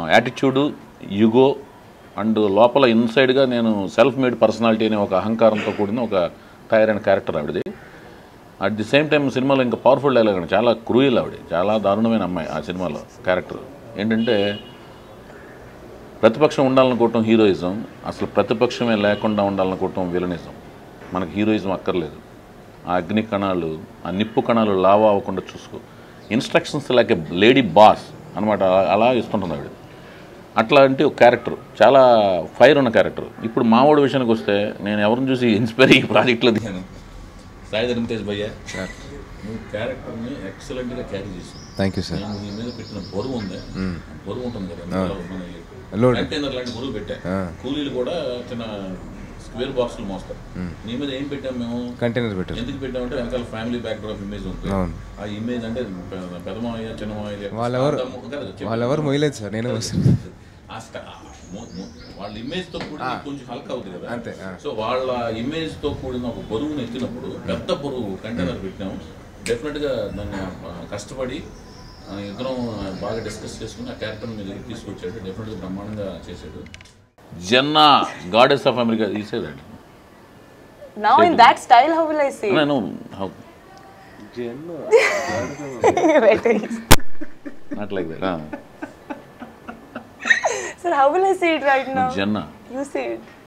Attitude యుగో and లోపల ఇన్సైడ్గా నేను self made personality అనే ఒక అహంకారంతో కూడిన ఒక తయారైన క్యారెక్టర్ ఆవిడది అట్ ది సేమ్ టైం సినిమాలో ఇంకా పవర్ఫుల్ డైలాగ్ అండి చాలా క్రూయల్ ఆవిడ చాలా దారుణమైన అమ్మాయి ఆ సినిమాలో క్యారెక్టర్ ఏంటంటే ప్రతిపక్షం ఉండాలనుకోవటం హీరోయిజం అసలు ప్రతిపక్షమే లేకుండా ఉండాలనుకోవటం విలనిజం మనకి హీరోయిజం అక్కర్లేదు ఆ అగ్ని కణాలు ఆ నిప్పు కణాలు లావా అవ్వకుండా చూసుకో instructions like a lady boss అనమాట అలా ఇస్తుంటుంది ఆవిడ అట్లాంటి ఒక క్యారెక్టర్ చాలా ఫైర్ ఉన్న క్యారెక్టర్ ఇప్పుడు మామూడు విషయానికి వస్తే నేను ఎవరిని చూసి ఇన్స్పైర్ ఈ ప్రాజెక్ట్లో దిగాను సాయి ధర్మతేజ్ భయ్య నువ్వు క్యారెక్టర్ని ఎక్సలెంట్గా క్యారీ చేసావు థ్యాంక్ యూ సార్ నేను నీ మీద పెట్టిన బరువు ఉంది బరువు ఉంటుంది కదా Load. కంటైనర్ లాంటి బరువు పెట్టా కూలీలు కూడా చిన్న స్క్వేర్ బాక్సులు మోస్తారు నీ మీద ఏం పెట్టాం మేము కంటైనర్ పెట్టారు ఎందుకు పెట్టామంటే వెనకాల ఫ్యామిలీ బ్యాక్ డ్రాప్ ఇమేజ్ ఉంటుంది అవును. ఆ ఇమేజ్ అంటే పె- పెదమావయ్య చిన్నమావయ్య వాళ్ళెవరు అంతా ము- కాదు, చెప్పు. వాళ్ళెవరు మొయ్యలేదు సార్ నేనే వస్తాను ఆ స్ట- ఆ ము- ము- వాళ్ళ ఇమేజ్ తో కూడిన కొంచెం హల్క్ అవుతుంది కదా అంతే, ఆ. సో వాళ్ళ ఇమేజ్ తో కూడిన ఒక బరువును ఎత్తినప్పుడు పెద్ద బరువు కంటైనర్ పెట్టినాము డెఫినెట్ గా దాన్ని ఆ, కష్టపడి ఆ, ఇద్దరం బాగా డిస్కస్ చేసుకుని ఆ క్యారెక్టర్ మీద తీసుకొచ్చాడు డెఫినెట్ గా బ్రహ్మాండంగా చేశాడు జన్నా గాడెస్ ఆఫ్ అమెరికా తీసేదండి Now in that style, how will I see? it? నేను Wait, wait. Not like that Sir, how will I see it right now? జన్నా You see it.